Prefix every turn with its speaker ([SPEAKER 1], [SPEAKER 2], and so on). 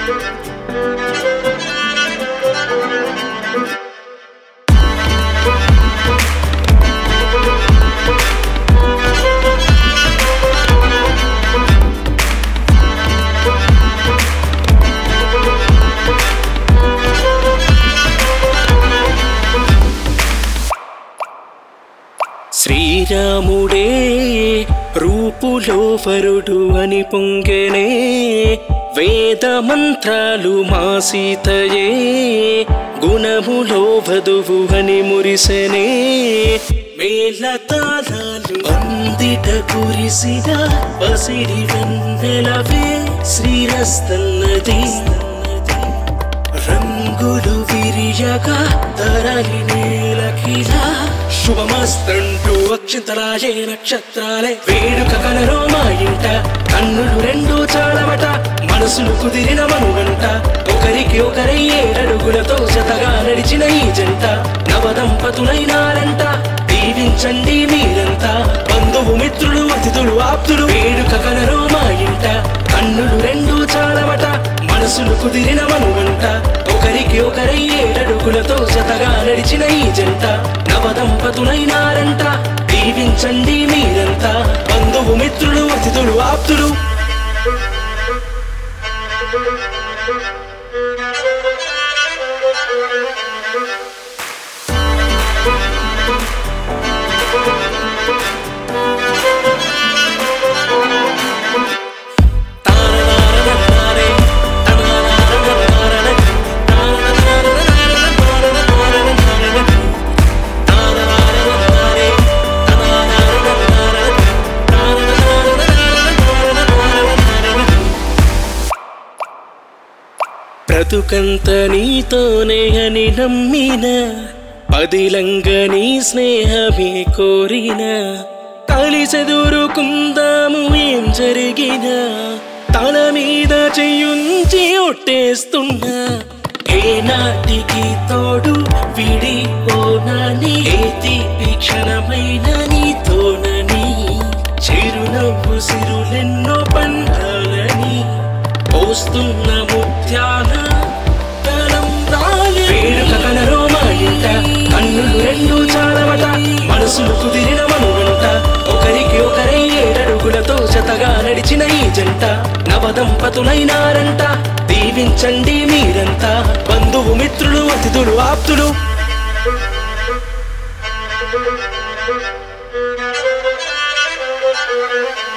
[SPEAKER 1] శ్రీరాముడే రూపులో వరుడు అని పొంగెనే వేద మంత్రాలు మా సీతయే గుణములో వధువు అని మురిసెనే మేళతాళాలు అందిట కురిసిన పసిరి వెన్నెలవే శ్రీరస్తన్నది రంగులు విరియగా తరలి నేలకిలా శుభమస్తంటూ అక్షింతలాయే నక్షత్రాలే వేడుక కలలో మా ఇంట కన్నులు రెండు చాలవట మనసులు కుదిరిన మనుగంట ఒకరికి ఒకరై ఏడడుగులతో జతగా నడిచిన ఈ జంట నవదంపతులైనారంట దీవించండి మీరంతా బంధువు మిత్రులు అతిథులు ఆప్తులు వేడుక కలలో మా ఇంట కన్నులు రెండు చాలవట మనసులు కుదిరిన మనుగంట ఒకరికి ఒకరై ఏడడుగులతో జతగా నడిచిన ఈ జంట నవదంపతులైనారంట దీవించండి మీరంతా బంధువు మిత్రులు అతిథులు ఆప్తులు బ్రతుకంత నీతోనే అని నమ్మిన పదిలంగ నీ స్నేహమే కోరిన కలిసెదురుకుందాము ఏం జరిగినా తల మీద చెయ్యుంచి ఒట్టేస్తున్నా ఏ నాటికి తోడు విడిపోనని ఏ తీపి క్షణమైన నీతోనని చిరునవ్వు సిరులెన్నో పండాలని పోస్తున్న ముత్యాల తలంబ్రాలే. వేడుక కలలో మా ఇంట కన్నులు రెండు చాలవట మనసులు కుదిరిన మనుగంట ఒకరికి ఒకరై ఏడడుగులతో జతగా నడిచిన ఈ జంట నవదంపతులైనారంట దీవించండి మీరంతా బంధువు మిత్రులు అతిథులు ఆప్తులు
[SPEAKER 2] Thank you.